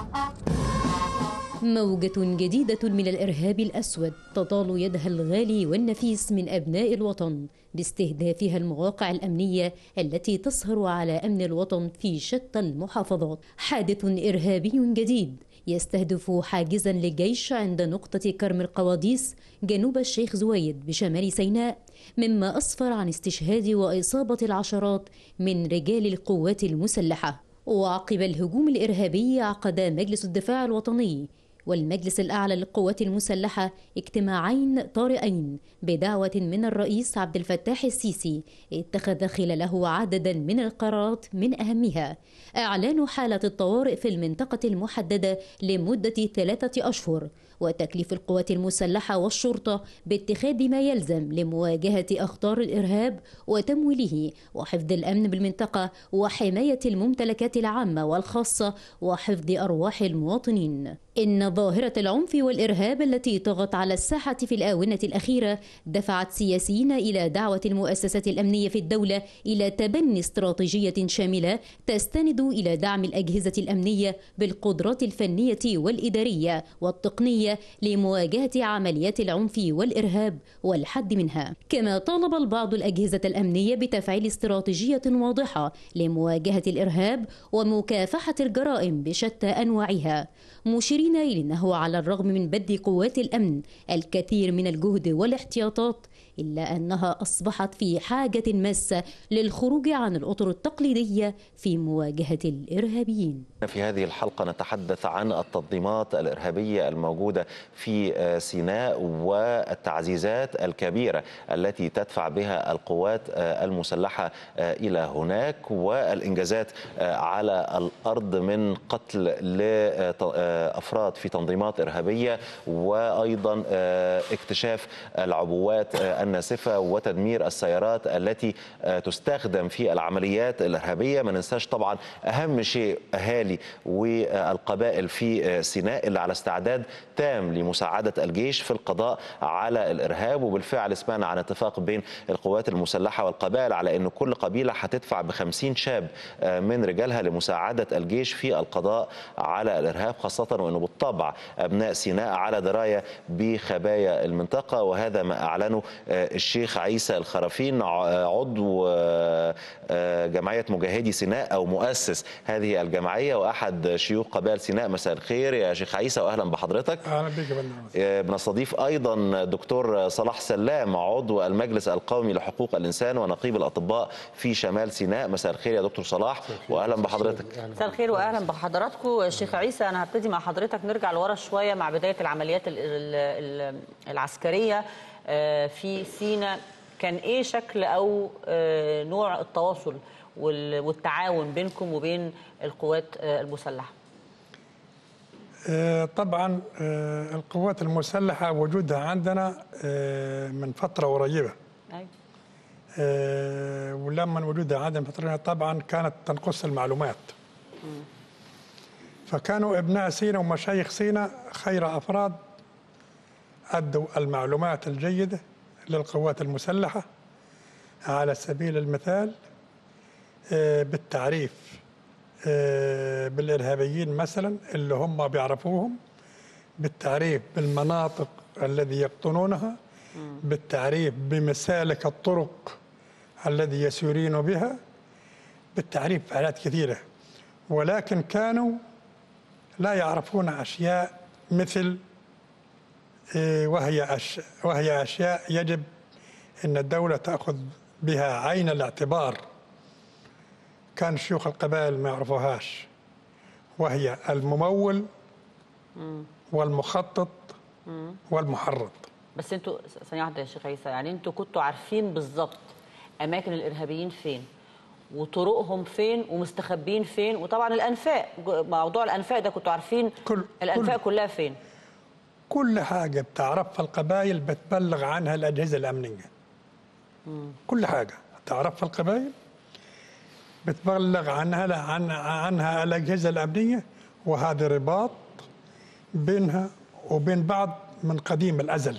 موجة جديدة من الإرهاب الأسود تطال يدها الغالي والنفيس من أبناء الوطن باستهدافها المواقع الأمنية التي تسهر على أمن الوطن في شتى المحافظات حادث إرهابي جديد يستهدف حاجزا للجيش عند نقطة كرم القواديس جنوب الشيخ زويد بشمال سيناء مما أسفر عن استشهاد وإصابة العشرات من رجال القوات المسلحة وعقب الهجوم الإرهابي عقد مجلس الدفاع الوطني والمجلس الأعلى للقوات المسلحة اجتماعين طارئين بدعوة من الرئيس عبد الفتاح السيسي اتخذ خلاله عددا من القرارات من أهمها إعلان حالة الطوارئ في المنطقة المحددة لمدة ثلاثة أشهر وتكليف القوات المسلحة والشرطة باتخاذ ما يلزم لمواجهة أخطار الإرهاب وتمويله وحفظ الأمن بالمنطقة وحماية الممتلكات العامة والخاصة وحفظ أرواح المواطنين إن ظاهرة العنف والإرهاب التي طغت على الساحة في الآونة الأخيرة دفعت سياسيين إلى دعوة المؤسسات الأمنية في الدولة إلى تبني استراتيجية شاملة تستند إلى دعم الأجهزة الأمنية بالقدرات الفنية والإدارية والتقنية لمواجهة عمليات العنف والإرهاب والحد منها كما طالب البعض الأجهزة الأمنية بتفعيل استراتيجية واضحة لمواجهة الإرهاب ومكافحة الجرائم بشتى أنواعها مشيرين إلى أنه على الرغم من بذل قوات الأمن الكثير من الجهد والاحتياطات إلا أنها أصبحت في حاجة ماسة للخروج عن الأطر التقليدية في مواجهة الإرهابيين في هذه الحلقة نتحدث عن التنظيمات الإرهابية الموجودة في سيناء والتعزيزات الكبيرة التي تدفع بها القوات المسلحة إلى هناك والإنجازات على الأرض من قتل لأفراد في تنظيمات إرهابية وأيضا اكتشاف العبوات الناسفة وتدمير السيارات التي تستخدم في العمليات الإرهابية ما ننساش طبعا أهم شيء أهالي والقبائل في سيناء اللي على استعداد تام لمساعدة الجيش في القضاء على الإرهاب وبالفعل سمعنا عن اتفاق بين القوات المسلحة والقبائل على أن كل قبيلة هتدفع بخمسين شاب من رجالها لمساعدة الجيش في القضاء على الإرهاب خاصة وأنه بالطبع أبناء سيناء على دراية بخبايا المنطقة وهذا ما أعلنه الشيخ عيسى الخرافين عضو جمعية مجاهدي سيناء أو مؤسس هذه الجمعية وأحد شيوخ قبائل سيناء مساء الخير يا شيخ عيسى وأهلا بحضرتك اهلا بك يا فندم بنستضيف أيضا دكتور صلاح سلام عضو المجلس القومي لحقوق الإنسان ونقيب الأطباء في شمال سيناء مساء الخير يا دكتور صلاح وأهلا بحضرتك مساء الخير واهلا بحضراتكم الشيخ عيسى انا هبتدي مع حضرتك نرجع لورا شويه مع بدايه العمليات ال- ال- ال- العسكريه آه، في سيناء كان ايه شكل او آه، نوع التواصل وال- والتعاون بينكم وبين القوات آه، المسلحه آه، طبعا آه، القوات المسلحة وجودها عندنا آه، من فترة قريبة أيوة. آه، ولما وجودها عندنا من فترة قريبة طبعا كانت تنقص المعلومات فكانوا ابناء سينا ومشايخ سينا خير افراد ادوا المعلومات الجيده للقوات المسلحه على سبيل المثال آه، بالتعريف آه، بالارهابيين مثلا اللي هم بيعرفوهم بالتعريف بالمناطق الذي يقطنونها بالتعريف بمسالك الطرق الذي يسيرين بها بالتعريف بحالات كثيره ولكن كانوا لا يعرفون أشياء مثل إيه، وهي أش وهي أشياء يجب أن الدولة تأخذ بها عين الاعتبار كان شيوخ القبائل ما يعرفوهاش وهي الممول والمخطط والمحرض بس انتوا ثانيه واحده يا شيخ عيسى يعني انتوا كنتوا عارفين بالظبط اماكن الارهابيين فين وطرقهم فين ومستخبين فين وطبعا الانفاق موضوع الانفاق ده كنتوا عارفين كل- الانفاق كل- كلها فين كل حاجة بتعرفها القبائل بتبلغ عنها الأجهزة الأمنية كل حاجة تعرفها القبائل بتبلغ عنها عن عنها الأجهزة الأمنية وهذا رباط بينها وبين بعض من قديم الأزل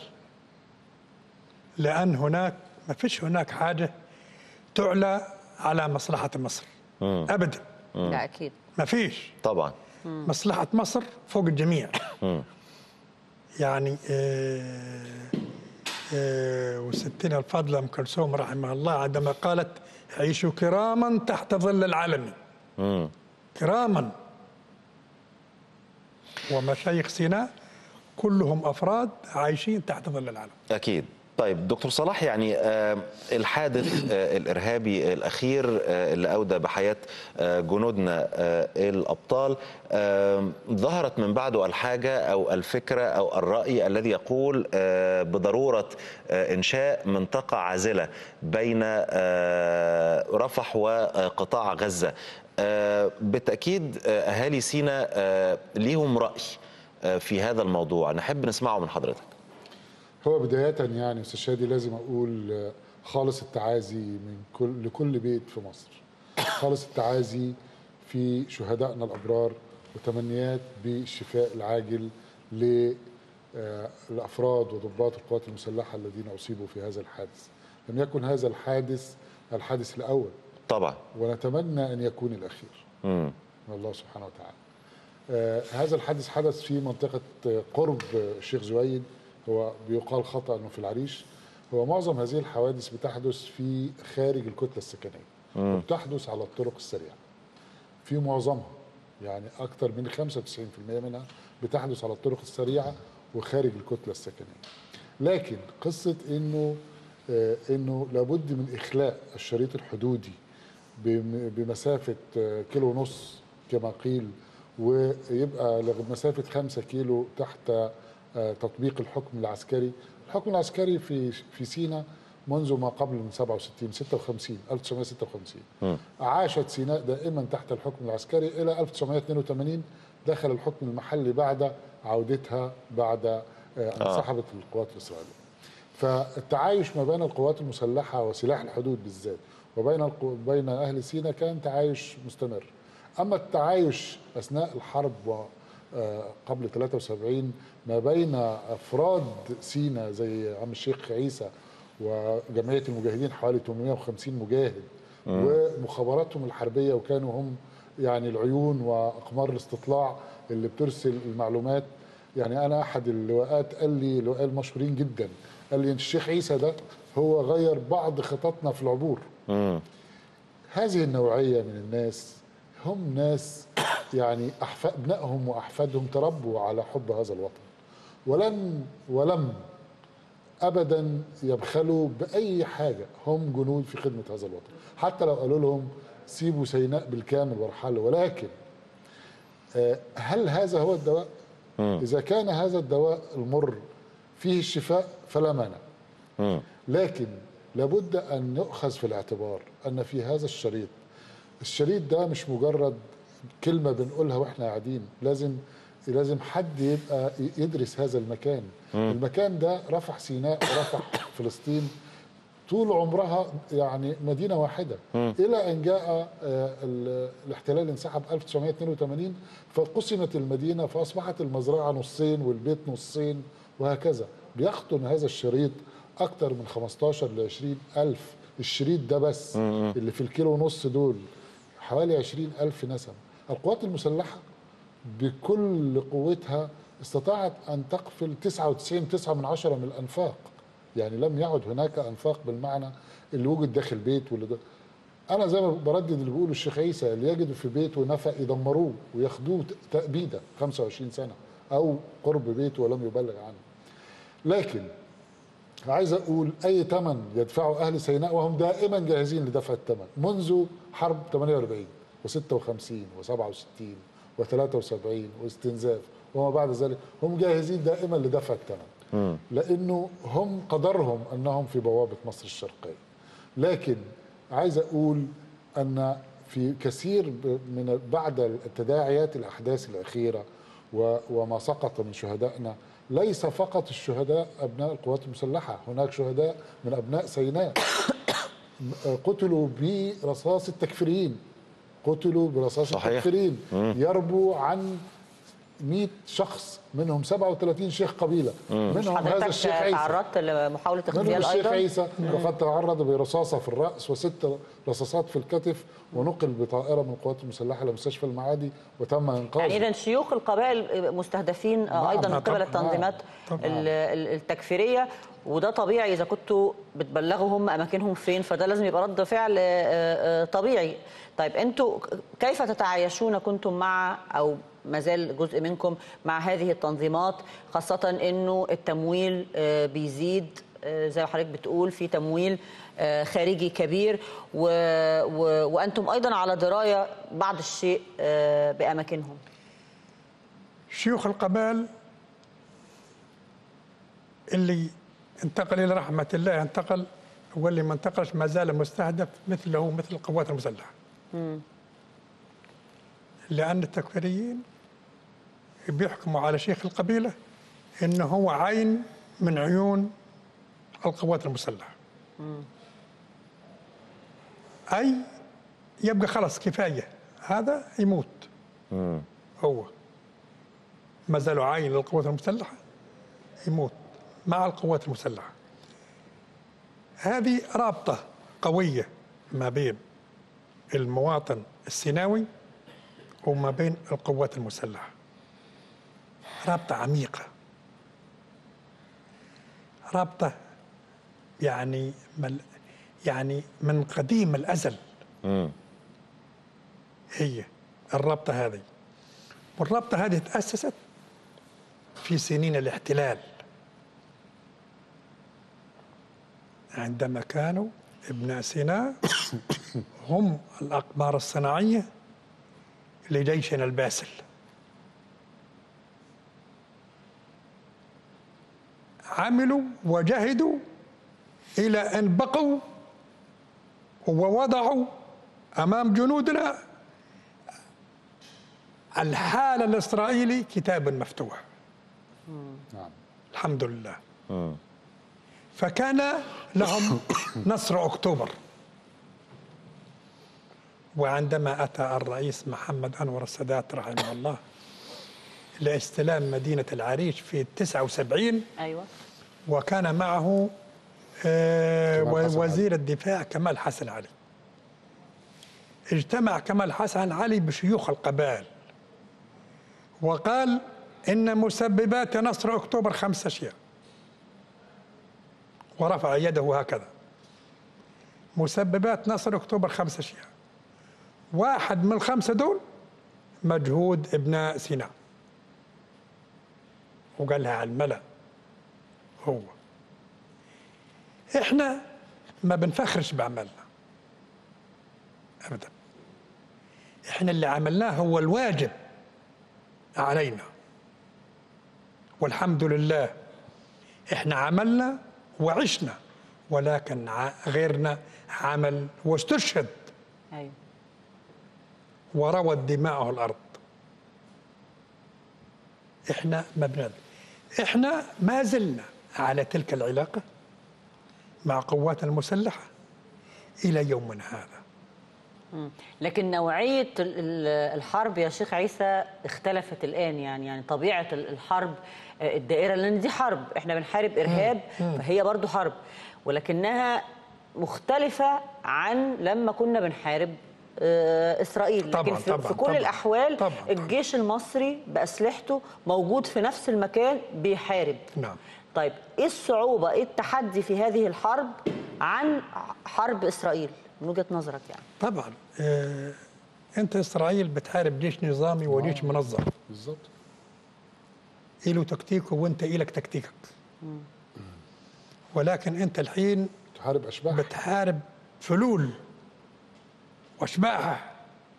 لأن هناك ما فيش هناك حاجة تعلى على مصلحة مصر أبدا لا اكيد ما فيش طبعا مصلحة مصر فوق الجميع يعني آه، آه، وستنا الفاضلة أم كلثوم رحمها الله عندما قالت عيشوا كراما تحت ظل العالم كراما ومشايخ سيناء كلهم أفراد عايشين تحت ظل العالم أكيد طيب دكتور صلاح يعني آه، الحادث آه، الإرهابي الأخير آه، اللي أودى بحياة آه، جنودنا آه، الأبطال آه، ظهرت من بعده الحاجة أو الفكرة أو الرأي الذي يقول آه، بضرورة آه، إنشاء منطقة عازلة بين آه، رفح وقطاع غزة آه، بالتأكيد آه، أهالي سيناء آه، ليهم رأي آه، في هذا الموضوع نحب نسمعه من حضرتك هو بداية يعني استاذ شادي لازم اقول آه، خالص التعازي من كل لكل بيت في مصر. خالص التعازي في شهدائنا الابرار وتمنيات بالشفاء العاجل للافراد وضباط القوات المسلحه الذين اصيبوا في هذا الحادث. لم يكن هذا الحادث الحادث الاول طبعا ونتمنى ان يكون الاخير. مم. من الله سبحانه وتعالى آه هذا الحادث حدث في منطقة آه، قرب آه، الشيخ زويد هو بيقال خطأ أنه في العريش هو معظم هذه الحوادث بتحدث في خارج الكتلة السكنية وبتحدث على الطرق السريعة في معظمها يعني أكثر من 95% منها بتحدث على الطرق السريعة وخارج الكتلة السكنية لكن قصة أنه آه، أنه لابد من إخلاء الشريط الحدودي بم- بمسافة آه، كيلو ونص كما قيل ويبقى لمسافة خمسة كيلو تحت آه، تطبيق الحكم العسكري الحكم العسكري في في سيناء منذ ما قبل من 67 56 1956 عاشت سيناء دائما تحت الحكم العسكري إلى 1982 دخل الحكم المحلي بعد عودتها بعد آه، أن انسحبت القوات الإسرائيلية فالتعايش ما بين القوات المسلحة وسلاح الحدود بالذات وبين القو... بين أهل سيناء كان تعايش مستمر أما التعايش أثناء الحرب و... آه، قبل 73 ما بين أفراد سيناء زي عم الشيخ عيسى وجمعية المجاهدين حوالي 850 مجاهد ومخابراتهم الحربية وكانوا هم يعني العيون وأقمار الاستطلاع اللي بترسل المعلومات يعني انا احد اللواءات قال لي لواء المشهورين جدا قال لي الشيخ عيسى ده هو غير بعض خططنا في العبور هذه النوعيه من الناس هم ناس يعني أحفاد ابنائهم واحفادهم تربوا على حب هذا الوطن ولن ولم ابدا يبخلوا باي حاجه هم جنود في خدمه هذا الوطن حتى لو قالوا لهم سيبوا سيناء بالكامل وارحلوا ولكن آه، هل هذا هو الدواء؟ إذا كان هذا الدواء المر فيه الشفاء فلا مانع لكن لابد أن يؤخذ في الاعتبار أن في هذا الشريط الشريط ده مش مجرد كلمة بنقولها وإحنا قاعدين لازم لازم حد يبقى يدرس هذا المكان المكان ده رفح سيناء ورفح فلسطين طول عمرها يعني مدينة واحدة إلى أن جاء آه، ال- الاحتلال انسحب 1982 فقسمت المدينة فأصبحت المزرعة نصين والبيت نصين وهكذا بيخطن هذا الشريط أكثر من 15 ل 20 ألف الشريط ده بس اللي في الكيلو ونص دول حوالي 20 ألف نسمة القوات المسلحة بكل قوتها استطاعت أن تقفل 99 9 من عشرة من الأنفاق يعني لم يعد هناك أنفاق بالمعنى اللي وجد داخل بيت واللي ده أنا زي ما بردد اللي بيقوله الشيخ عيسى اللي يجدوا في بيته نفق يدمروه وياخدوه تأبيدة 25 سنة أو قرب بيته ولم يبلغ عنه لكن عايز اقول اي ثمن يدفعه اهل سيناء وهم دائما جاهزين لدفع الثمن منذ حرب 48 و56 و67 و73 واستنزاف وما بعد ذلك هم جاهزين دائما لدفع الثمن لانه هم قدرهم انهم في بوابه مصر الشرقيه لكن عايز اقول ان في كثير ب- من بعد التداعيات الاحداث الاخيره و- وما سقط من شهدائنا ليس فقط الشهداء ابناء القوات المسلحه هناك شهداء من ابناء سيناء قتلوا برصاص التكفيريين قتلوا برصاص صحيح. التكفيريين يربو عن 100 شخص منهم 37 شيخ قبيله منهم هذا حضرتك الشيخ عيسى تعرضت لمحاولة منهم اغتيال الشيخ أيضا عيسى وقد تعرض برصاصة في الرأس وست رصاصات في الكتف ونقل بطائرة من القوات المسلحة لمستشفى المعادي وتم إنقاذه يعني إذا شيوخ القبائل مستهدفين أيضا من قبل طبعاً. التنظيمات طبعاً. ال- ال- التكفيرية وده طبيعي إذا كنتوا بتبلغوا هم أماكنهم فين فده لازم يبقى رد فعل آه، آه، طبيعي طيب أنتوا كيف تتعايشون كنتم مع أو ما زال جزء منكم مع هذه التنظيمات خاصة أنه التمويل آه، بيزيد آه، زي ما حضرتك بتقول في تمويل آه، خارجي كبير و... و... وأنتم أيضا على دراية بعض الشيء آه، بأماكنهم شيوخ القبائل اللي انتقل الى رحمه الله انتقل واللي ما انتقلش ما زال مستهدف مثله مثل القوات المسلحه. لان التكفيريين بيحكموا على شيخ القبيله انه هو عين من عيون القوات المسلحه. اي يبقى خلاص كفايه هذا يموت هو ما زالوا عاين للقوات المسلحة يموت مع القوات المسلحة هذه رابطة قوية ما بين المواطن السيناوي وما بين القوات المسلحة رابطة عميقة رابطة يعني مل يعني من قديم الأزل هي الرابطة هذه والرابطة هذه تأسست في سنين الاحتلال عندما كانوا ابناء سيناء هم الأقمار الصناعية لجيشنا الباسل عملوا وجهدوا إلى أن بقوا ووضعوا أمام جنودنا الحال الإسرائيلي كتاب مفتوح نعم الحمد لله فكان لهم نصر أكتوبر وعندما أتى الرئيس محمد أنور السادات رحمه الله لاستلام مدينة العريش في 79 أيوة وكان معه آه، كمال حسن وزير الدفاع كمال حسن علي اجتمع كمال حسن علي بشيوخ القبائل وقال إن مسببات نصر أكتوبر خمس أشياء ورفع يده هكذا مسببات نصر أكتوبر خمس أشياء واحد من الخمسة دول مجهود ابناء سيناء وقالها على الملأ هو احنا ما بنفخرش بعملنا ابدا احنا اللي عملناه هو الواجب علينا والحمد لله احنا عملنا وعشنا ولكن ع- غيرنا عمل واستشهد أيوة وروت دماءه الارض احنا ما بنعمل احنا ما زلنا على تلك العلاقه مع قواتنا المسلحه الى يومنا هذا لكن نوعية ال- ال- الحرب يا شيخ عيسى اختلفت الآن يعني يعني طبيعة ال- الحرب آه، الدائرة لأن دي حرب احنا بنحارب إرهاب فهي برضو حرب ولكنها مختلفة عن لما كنا بنحارب آه، إسرائيل طبعاً، لكن في, طبعاً، في كل طبعاً. الأحوال طبعاً، طبعاً. الجيش المصري بأسلحته موجود في نفس المكان بيحارب نعم. طيب ايه الصعوبة ايه التحدي في هذه الحرب عن حرب إسرائيل من وجهة نظرك يعني طبعا اه انت اسرائيل بتحارب جيش نظامي وجيش منظم بالظبط إله تكتيكه وانت إلك تكتيكك ولكن انت الحين تحارب اشباح بتحارب فلول واشباعها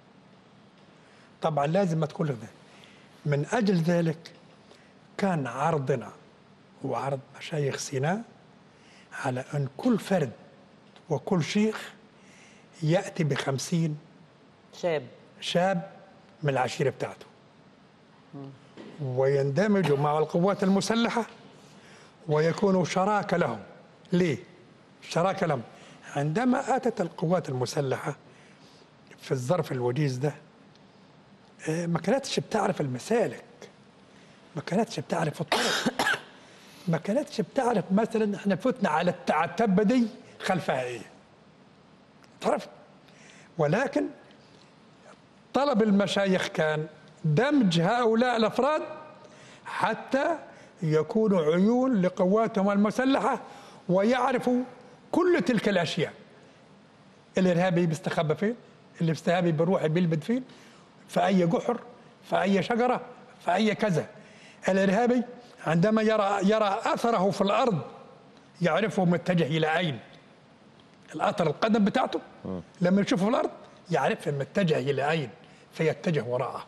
طبعا لازم تكون لك ده. من اجل ذلك كان عرضنا وعرض مشايخ سيناء على ان كل فرد وكل شيخ ياتي بخمسين شاب شاب من العشيره بتاعته ويندمجوا مع القوات المسلحه ويكونوا شراكه لهم ليه؟ شراكه لهم عندما اتت القوات المسلحه في الظرف الوجيز ده آه، ما كانتش بتعرف المسالك ما كانتش بتعرف الطرق ما كانتش بتعرف مثلا احنا فتنا على الت- على التبه دي خلفها ايه تعرف ولكن طلب المشايخ كان دمج هؤلاء الافراد حتى يكونوا عيون لقواتهم المسلحه ويعرفوا كل تلك الاشياء الارهابي بيستخبى فين الارهابي بيروح بيلبد فين في اي جحر في اي شجره في اي كذا الارهابي عندما يرى يرى اثره في الارض يعرفه متجه الى اين الاثر القدم بتاعته لما يشوفه في الارض يعرف متجه الى اين فيتجه وراءه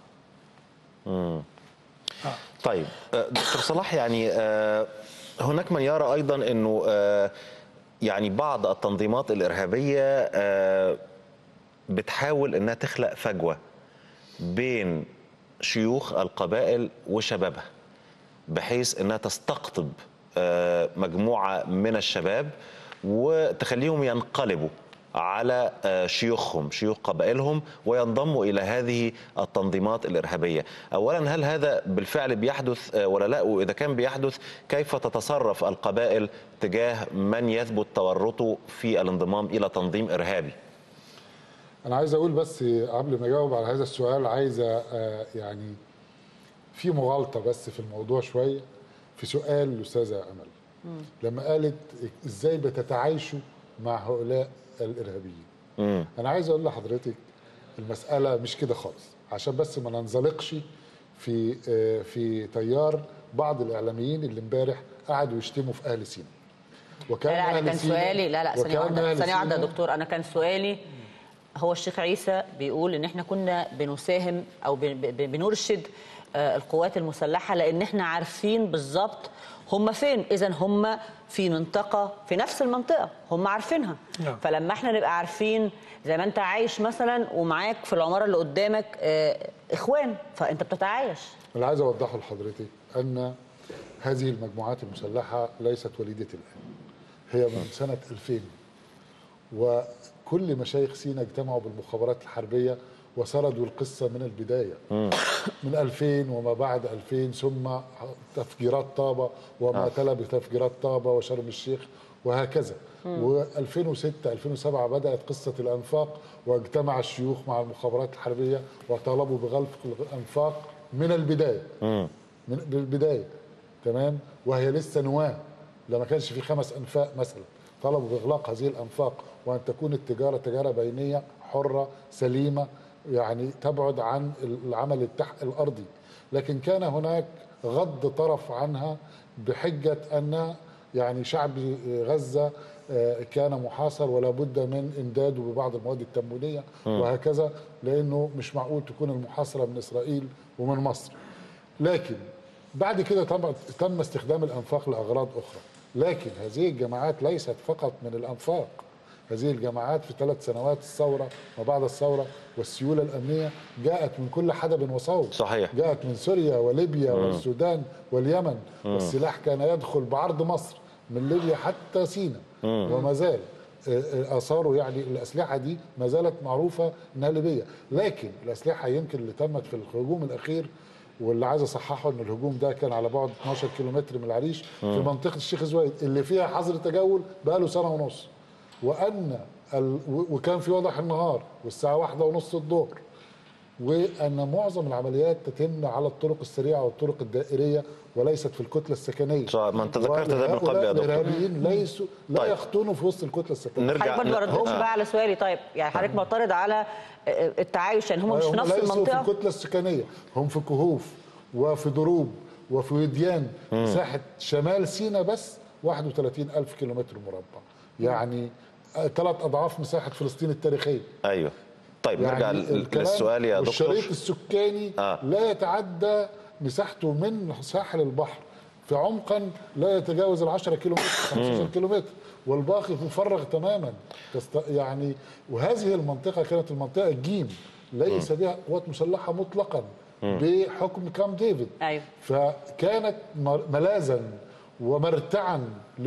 طيب آه، دكتور صلاح يعني آه، هناك من يرى ايضا انه آه، يعني بعض التنظيمات الارهابيه آه، بتحاول انها تخلق فجوه بين شيوخ القبائل وشبابها بحيث انها تستقطب آه، مجموعه من الشباب وتخليهم ينقلبوا على آه، شيوخهم شيوخ قبائلهم وينضموا الى هذه التنظيمات الارهابيه. اولا هل هذا بالفعل بيحدث آه، ولا لا؟ واذا كان بيحدث كيف تتصرف القبائل تجاه من يثبت تورطه في الانضمام الى تنظيم ارهابي؟ انا عايز اقول بس قبل ما اجاوب على هذا السؤال عايز آه، يعني في مغالطه بس في الموضوع شويه في سؤال الاستاذه امل لما قالت ازاي بتتعايشوا مع هؤلاء الارهابيين مم. انا عايز اقول لحضرتك المساله مش كده خالص عشان بس ما ننزلقش في آه، في تيار بعض الاعلاميين اللي امبارح قعدوا يشتموا في اهل سينا وكان لا لا انا أهل كان سينا- سؤالي لا لا ثانيه وكان واحده أهل ثانيه واحده يا سينا- دكتور انا كان سؤالي هو الشيخ عيسى بيقول ان احنا كنا بنساهم او ب- ب- بنرشد آه، القوات المسلحه لان احنا عارفين بالظبط هم فين اذا هم في منطقه في نفس المنطقه هم عارفينها نعم. فلما احنا نبقى عارفين زي ما انت عايش مثلا ومعاك في العماره اللي قدامك آه، اخوان فانت بتتعايش اللي عايز اوضحه لحضرتك ان هذه المجموعات المسلحه ليست وليده الان هي من سنه 2000 وكل مشايخ سينا اجتمعوا بالمخابرات الحربيه وسردوا القصه من البدايه من 2000 وما بعد 2000 ثم تفجيرات طابه وما تلا بتفجيرات طابه وشرم الشيخ وهكذا و2006 2007 بدات قصه الانفاق واجتمع الشيوخ مع المخابرات الحربيه وطالبوا بغلق الانفاق من البدايه من بالبدايه تمام وهي لسه نواه لما كانش في خمس انفاق مثلا طلبوا باغلاق هذه الانفاق وان تكون التجاره تجاره بينيه حره سليمه يعني تبعد عن العمل التحت الارضي لكن كان هناك غض طرف عنها بحجه ان يعني شعب غزه آه، كان محاصر ولا بد من امداده ببعض المواد التموينيه وهكذا لانه مش معقول تكون المحاصره من اسرائيل ومن مصر لكن بعد كده طبعا تم استخدام الانفاق لاغراض اخرى لكن هذه الجماعات ليست فقط من الانفاق هذه الجماعات في ثلاث سنوات الثوره وبعد الثوره والسيوله الامنيه جاءت من كل حدب وصوب صحيح. جاءت من سوريا وليبيا والسودان واليمن والسلاح كان يدخل بعرض مصر من ليبيا حتى سينا وما زال آه، آه، اثاره يعني الاسلحه دي ما زالت معروفه انها ليبيه لكن الاسلحه يمكن اللي تمت في الهجوم الاخير واللي عايز اصححه ان الهجوم ده كان على بعد 12 كيلومتر من العريش في منطقه الشيخ زويد اللي فيها حظر تجول بقاله سنه ونص وان ال... و- وكان في وضح النهار والساعه واحدة ونص الظهر وان معظم العمليات تتم على الطرق السريعه والطرق الدائريه وليست في الكتله السكنيه صح، ما أنت ذكرت ده من قبل يا وهؤلاء دكتور. الارهابيين ليسوا لا طيب. يخطونوا في وسط الكتله السكنيه نرجع حضرتك برضه ما ردتش آه. بقى على سؤالي طيب يعني حضرتك معترض على آه، التعايش يعني هم مش في هم نفس ليسوا المنطقه في الكتله السكنيه هم في كهوف وفي دروب وفي وديان مساحه شمال سيناء بس 31 ألف كيلومتر مربع يعني ثلاث أضعاف مساحة فلسطين التاريخية ايوه طيب يعني نرجع لل- الكلام للسؤال يا دكتور والشريط السكاني آه. لا يتعدى مساحته من ساحل البحر في عمقا لا يتجاوز ال 10 كيلومتر 15 كيلومتر والباقي مفرغ تماما تست... يعني وهذه المنطقه كانت المنطقه الجيم ليس بها قوات مسلحه مطلقا بحكم كام ديفيد أيوة. فكانت مر- ملاذا ومرتعا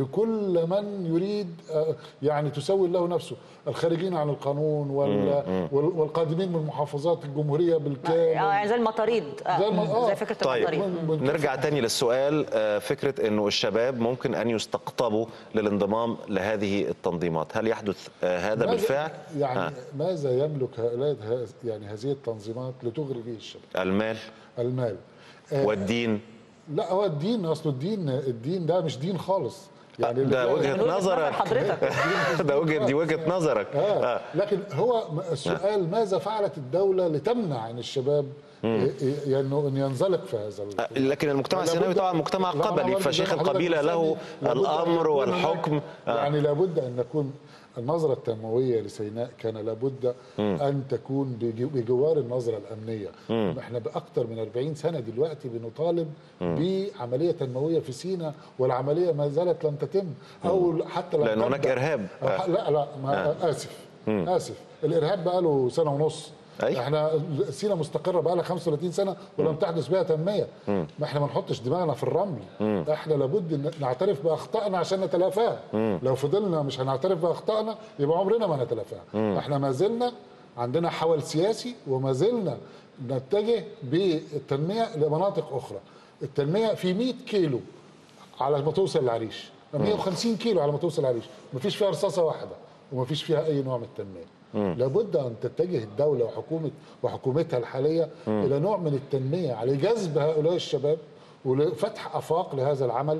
لكل من يريد آه، يعني تسوي له نفسه الخارجين عن القانون وال- وال- والقادمين من محافظات الجمهوريه اه بالكامل يعني زي المطاريد آه، زي الم- آه. زي فكره طيب المطاريد نرجع تاني للسؤال آه، فكرة أنه الشباب ممكن أن يستقطبوا للانضمام لهذه التنظيمات هل يحدث آه، هذا ماذا- بالفعل؟ يعني آه. ماذا يملك هؤلاء يعني هذه التنظيمات لتغري به الشباب المال المال آه، والدين لا هو الدين اصله الدين الدين ده مش دين خالص يعني اللي ده بيعمل- وجهة يعني وجهة نظر نظرك حضرتك ده وجهة دي وجهة نظرك آه. آه. لكن هو م- السؤال ماذا فعلت الدولة لتمنع عن الشباب ي- ي- يعني ان ينزلق في هذا ال- لكن المجتمع لابد- السيناوي طبعا مجتمع لا، أنا قبلي برضه زي فشيخ ما حضرتك القبيلة له بتسألني، لابد أن الأمر يكون والحكم هناك- آه. يعني لابد ان نكون النظرة التنموية لسيناء كان لابد أن تكون بجو- بجوار النظرة الأمنية احنا بأكثر من 40 سنة دلوقتي بنطالب بعملية تنموية في سيناء والعملية ما زالت لم تتم أو حتى لم لأن هناك تبدأ. إرهاب. أو ح- لا لا ما آسف آسف الإرهاب بقى له سنة ونص أي. احنا سينا مستقره بقى لها 35 سنه ولم تحدث بها تنميه ما احنا ما نحطش دماغنا في الرمل احنا لابد ان نعترف باخطائنا عشان نتلافاها لو فضلنا مش هنعترف باخطائنا يبقى عمرنا ما نتلافاها احنا ما زلنا عندنا حول سياسي وما زلنا نتجه بالتنميه لمناطق اخرى التنميه في 100 كيلو على ما توصل العريش 150 كيلو على ما توصل العريش مفيش فيها رصاصه واحده ومفيش فيها اي نوع من التنميه لابد ان تتجه الدوله وحكومه وحكومتها الحاليه الى نوع من التنميه على جذب هؤلاء الشباب ولفتح افاق لهذا العمل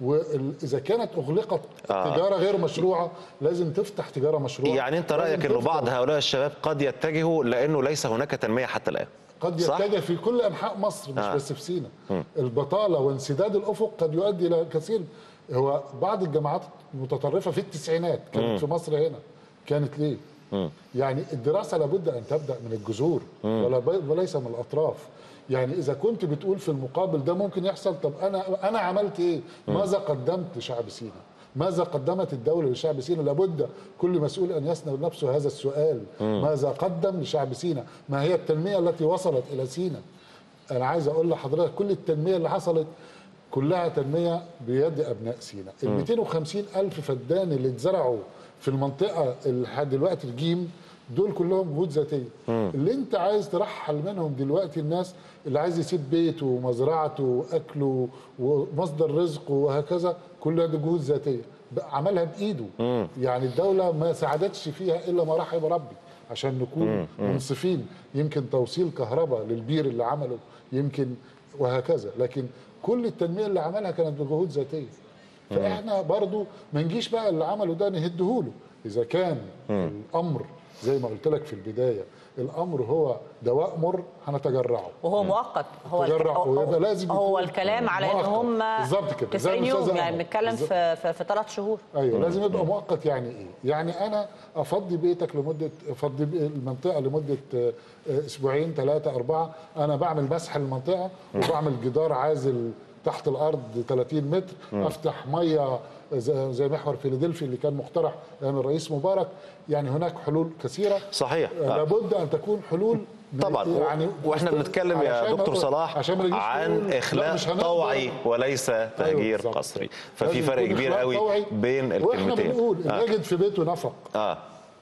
واذا كانت اغلقت آه. تجاره غير مشروعه لازم تفتح تجاره مشروعه يعني أنت لازم رأيك أنه تفتح. بعض هؤلاء الشباب قد يتجهوا لأنه ليس هناك تنمية حتى الآن قد صح؟ يتجه في كل انحاء مصر مش آه. آه. بس في سيناء البطاله وانسداد الافق قد يؤدي الى كثير هو بعض الجامعات المتطرفه في التسعينات كانت في مصر هنا كانت ليه؟ يعني الدراسه لابد ان تبدا من الجذور ولا ب- وليس من الاطراف يعني اذا كنت بتقول في المقابل ده ممكن يحصل طب انا انا عملت ايه؟ ماذا قدمت لشعب سيناء؟ ماذا قدمت الدولة لشعب سيناء لابد كل مسؤول أن يسأل نفسه هذا السؤال ماذا قدم لشعب سيناء ما هي التنمية التي وصلت إلى سيناء أنا عايز أقول لحضرتك كل التنمية اللي حصلت كلها تنمية بيد أبناء سيناء ال 250 ألف فدان اللي اتزرعوا في المنطقة اللي لحد دلوقتي الجيم دول كلهم جهود ذاتية اللي انت عايز ترحل منهم دلوقتي الناس اللي عايز يسيب بيته ومزرعته واكله ومصدر رزقه وهكذا كلها دي جهود ذاتية بقى عملها بايده يعني الدولة ما ساعدتش فيها الا ما رحم ربي عشان نكون منصفين يمكن توصيل كهرباء للبير اللي عمله يمكن وهكذا لكن كل التنمية اللي عملها كانت بجهود ذاتية فاحنا برضو ما نجيش بقى اللي عمله ده نهدهوله اذا كان الامر زي ما قلت لك في البدايه الامر هو دواء مر هنتجرعه وهو مؤقت هو تجرع هو- ويبقى لازم هو يكون الكلام على ان مؤقت. هم بالظبط كده. زي 90 الأستاذ يوم يعني أحمد. بنتكلم بالظبط. في في, في ثلاث شهور ايوه لازم يبقى مؤقت يعني ايه؟ يعني انا افضي بيتك لمده افضي بي- المنطقه لمده آه، آه، اسبوعين ثلاثه اربعه انا بعمل مسح للمنطقه وبعمل جدار عازل تحت الارض 30 متر افتح ميه زي زي محور فيلادلفيا اللي كان مقترح ايام الرئيس مبارك يعني هناك حلول كثيره صحيح آه، آه. لابد ان تكون حلول طبعا يعني واحنا بنتكلم يا علشان دكتور ما- صلاح عشان ما نجيش عن نقول لا اخلاء مش هنقدر. طوعي وليس تهجير بالظبط. قسري ففي لازم فرق يكون كبير إخلاء قوي طوعي. بين واحنا الكلمتين بنقول آه. اللي يجد في بيته نفق اه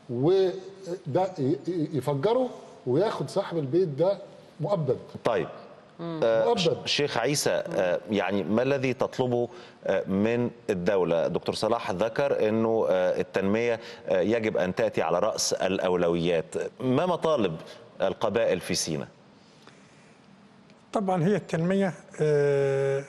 وده ي- ي- يفجره وياخد صاحب البيت ده مؤبد طيب مؤبد شيخ عيسى آه، يعني ما الذي تطلبه آه، من الدولة دكتور صلاح ذكر أنه آه، التنمية آه، يجب أن تأتي على رأس الأولويات ما مطالب القبائل في سيناء طبعا هي التنمية آه،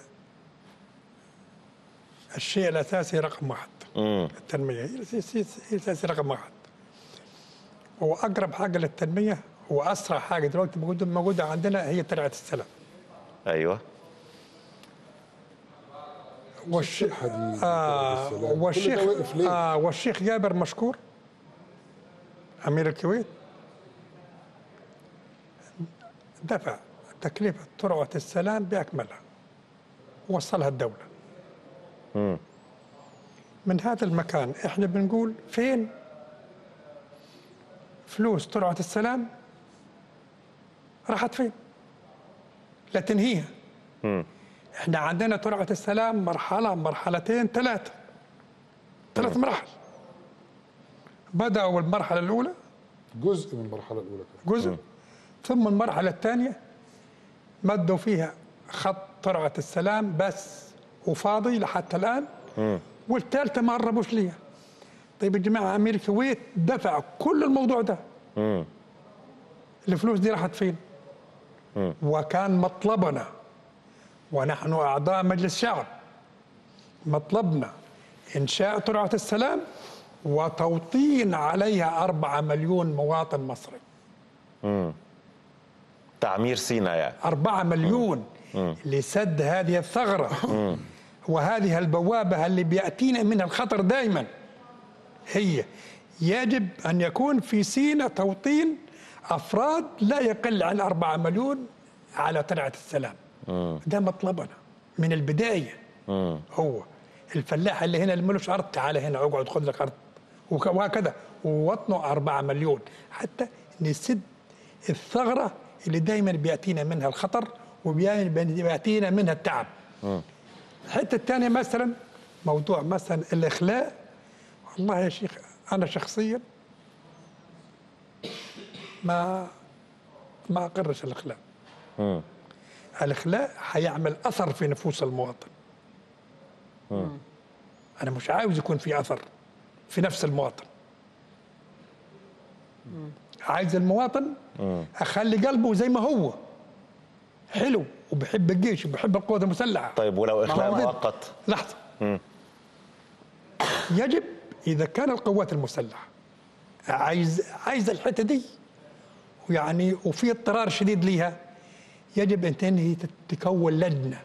الشيء الأساسي رقم واحد التنمية هي الأساسي هي الأساسي رقم واحد وأقرب حاجة للتنمية وأسرع حاجة دلوقتي موجودة موجودة عندنا هي ترعة السلام أيوة والش... الحديد آه والسلام. كل والشيخ ده وقف ليه؟ آه والشيخ جابر مشكور أمير الكويت دفع تكلفة ترعة السلام بأكملها ووصلها الدولة من هذا المكان احنا بنقول فين فلوس ترعة السلام راحت فين لا تنهيها احنا عندنا ترعه السلام مرحله مرحلتين ثلاثه ثلاث مراحل بداوا المرحله الاولى جزء من المرحله الاولى كده جزء ثم المرحله الثانيه مدوا فيها خط ترعه السلام بس وفاضي لحتى الان والثالثه ما قربوش ليها طيب يا جماعه امير الكويت دفع كل الموضوع ده الفلوس دي راحت فين؟ وكان مطلبنا ونحن اعضاء مجلس شعب مطلبنا انشاء ترعه السلام وتوطين عليها أربعة مليون مواطن مصري تعمير سيناء يعني أربعة مليون لسد هذه الثغرة وهذه البوابة اللي بيأتينا منها الخطر دائما هي يجب أن يكون في سينا توطين أفراد لا يقل عن أربعة مليون على ترعة السلام ده مطلبنا من البداية هو الفلاح اللي هنا اللي ملوش أرض تعال هنا اقعد خذ لك أرض وك- وهكذا ووطنوا أربعة مليون حتى نسد الثغرة اللي دائما بيأتينا منها الخطر وبيأتينا منها التعب الحته الثانيه مثلا موضوع مثلا الاخلاء والله يا شيخ انا شخصيا ما ما اقرش الاخلاء الاخلاء حيعمل اثر في نفوس المواطن انا مش عاوز يكون في اثر في نفس المواطن عايز المواطن اخلي قلبه زي ما هو حلو وبحب الجيش وبحب القوات المسلحه طيب ولو اخلاء ما هو- مؤقت لحظة يجب إذا كان القوات المسلحة عايز عايز الحتة دي يعني وفي اضطرار شديد ليها يجب أن تنهي تكون لجنة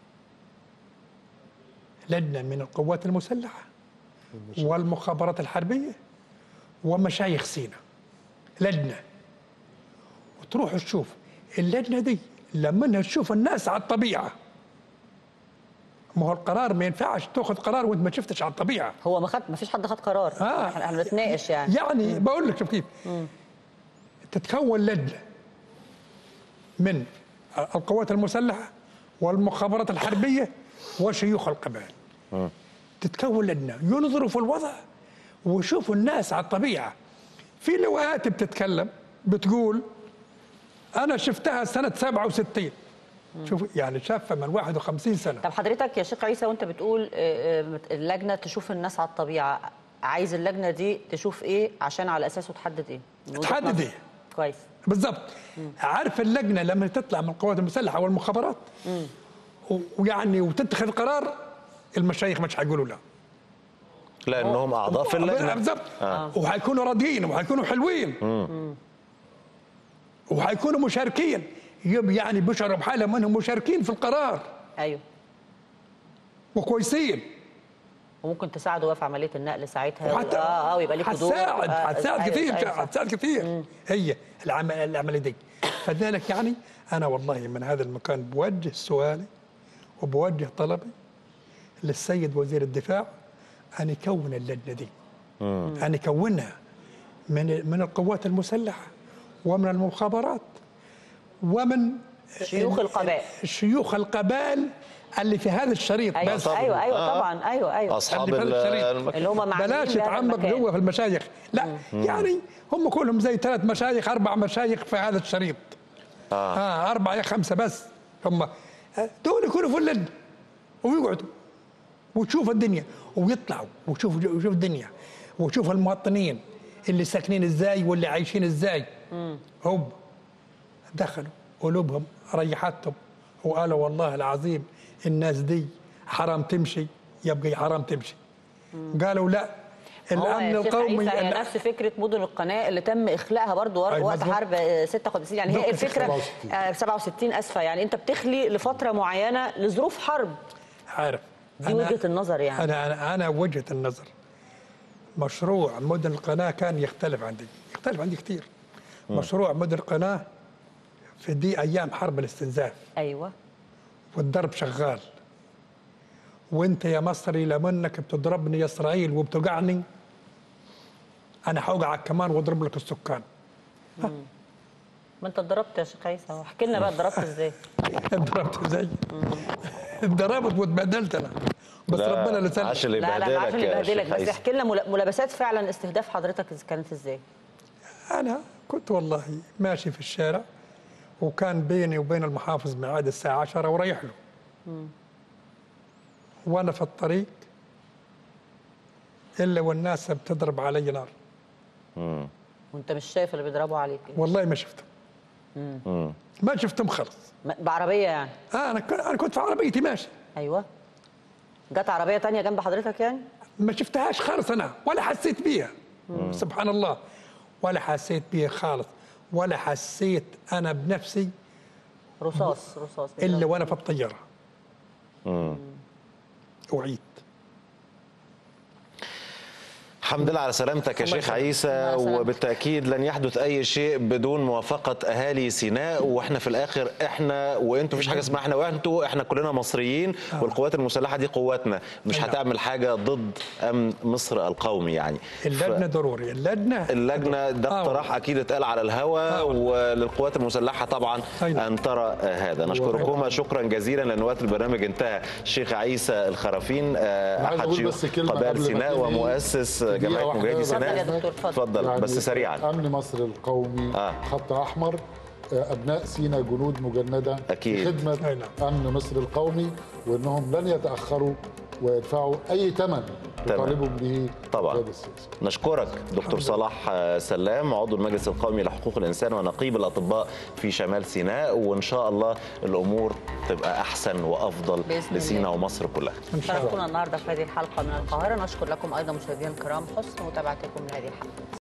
لجنة من القوات المسلحة والمخابرات الحربية ومشايخ سينا لجنة وتروح تشوف اللجنة دي لما تشوف الناس على الطبيعة ما هو القرار ما ينفعش تاخذ قرار وانت ما شفتش على الطبيعه هو ما خد ما فيش حد خد قرار آه. احنا احنا بنتناقش يعني يعني بقول لك شوف كيف تتكون لجنه من القوات المسلحه والمخابرات الحربيه وشيوخ القبائل تتكون لجنه ينظروا في الوضع ويشوفوا الناس على الطبيعه في لواءات بتتكلم بتقول انا شفتها سنه 67 شوف يعني شافها من 51 سنه طب حضرتك يا شيخ عيسى وانت بتقول آه، آه، اللجنه تشوف الناس على الطبيعه عايز اللجنه دي تشوف ايه عشان على اساسه تحدد ايه من وجهة تحدد نظرك. إيه؟ كويس بالضبط عارف اللجنه لما تطلع من القوات المسلحه والمخابرات و- ويعني وتتخذ قرار المشايخ مش هيقولوا لا لانهم اعضاء في اللجنه بالضبط وهيكونوا راضيين وهيكونوا حلوين وهيكونوا مشاركين يب- يعني بشروا بحالهم انهم مشاركين في القرار ايوه وكويسين وممكن تساعدوا في عمليه النقل ساعتها وحتى اه اه ويبقى ليكوا دور هتساعد آه، هتساعد أيوة، كثير أيوة، صح. هتساعد كثير هي العمل العمليه دي فذلك يعني انا والله من هذا المكان بوجه سؤالي وبوجه طلبي للسيد وزير الدفاع ان يكون اللجنه دي ان يكونها من من القوات المسلحه ومن المخابرات ومن شيوخ القبائل. شيوخ القبائل اللي في هذا الشريط ايوه بس ايوه ايوه آه. طبعا ايوه ايوه اصحاب اللي في هذا الشريط. المكان اللي هم معنيين بلاش بهذا يتعمق المكان. جوه في المشايخ لا يعني هم كلهم زي ثلاث مشايخ اربع مشايخ في هذا الشريط آه. آه اربعه يا خمسه بس هم آه، دول يكونوا في اللجنه ويقعدوا وتشوف الدنيا ويطلعوا وشوف وشوف الدنيا وشوف المواطنين اللي ساكنين ازاي واللي عايشين ازاي هم دخلوا قلوبهم ريحتهم وقالوا والله العظيم الناس دي حرام تمشي يبقى حرام تمشي قالوا لا هو الامن يا شيخ القومي عيسى هي ال- نفس فكره مدن القناه اللي تم اخلاءها برضو ور- أي وقت مظبوط. حرب آه، 56 يعني هي دقة الفكره 67. آه، 67 اسفه يعني انت بتخلي لفتره معينه لظروف حرب عارف دي وجهة النظر يعني. انا انا انا وجهه النظر مشروع مدن القناه كان يختلف عندي يختلف عندي كثير مشروع مدن القناه في دي ايام حرب الاستنزاف ايوه والضرب شغال وانت يا مصري لما انك بتضربني يا اسرائيل وبتوقعني انا حوقعك كمان واضرب لك السكان ها. ما انت اتضربت يا شيخ عيسى احكي لنا بقى اتضربت ازاي اتضربت زي اتضربت واتبهدلت انا بس لا، ربنا اللي سلم عاش اللي لا لا ما عارف يبهدلك اللي يا بهدلك شيخ بس عيسى. احكي لنا مل- ملابسات فعلا استهداف حضرتك كانت ازاي انا كنت والله ماشي في الشارع وكان بيني وبين المحافظ ميعاد الساعه 10 ورايح له وانا في الطريق الا والناس بتضرب علي نار وانت مش شايف اللي بيضربوا عليك والله ما شفتهم ما شفتهم خلص م- بعربيه يعني آه انا كنت انا كنت في عربيتي ماشي ايوه جت عربيه تانية جنب حضرتك يعني ما شفتهاش خالص انا ولا حسيت بيها سبحان الله ولا حسيت بيها خالص ولا حسيت انا بنفسي رصاص رصاص الا وانا في الطياره وعيت الحمد لله على سلامتك يا الله شيخ يسلمك. عيسى الله يسلمك. وبالتاكيد لن يحدث اي شيء بدون موافقه اهالي سيناء واحنا في الاخر احنا وانتوا مفيش حاجه اسمها احنا وانتوا احنا كلنا مصريين والقوات المسلحه دي قواتنا مش نعم. هتعمل حاجه ضد امن مصر القومي يعني اللجنه ضروري اللجنه اللجنه ده آه. اقتراح اكيد اتقال على الهواء وللقوات المسلحه طبعا أي نعم. ان ترى هذا نشكركما شكرا جزيلا لان وقت البرنامج انتهى الشيخ عيسى الخرافين آه، أنا عايز احد أقول شيوخ بس كلمة قبائل قبل ما سيناء تنهي. ومؤسس دقيقة جمعيه واحدة مجاهدي بس. سيناء اتفضل يا دكتور، اتفضل. اتفضل يعني بس سريعا امن مصر القومي آه. خط احمر آه، ابناء سينا جنود مجنده أكيد. في خدمه أي نعم. امن مصر القومي وانهم لن يتاخروا ويدفعوا اي ثمن تمام. يطالبوا به طبعاً. القيادة السياسية. نشكرك دكتور صلاح آه، سلام عضو المجلس القومي لحقوق الانسان ونقيب الاطباء في شمال سيناء وان شاء الله الامور تبقى احسن وافضل بإذن الله. لسيناء ومصر كلها ان شاء الله شاركونا النهارده في هذه الحلقه من القاهره نشكر لكم ايضا مشاهدينا الكرام حسن متابعتكم لهذه الحلقه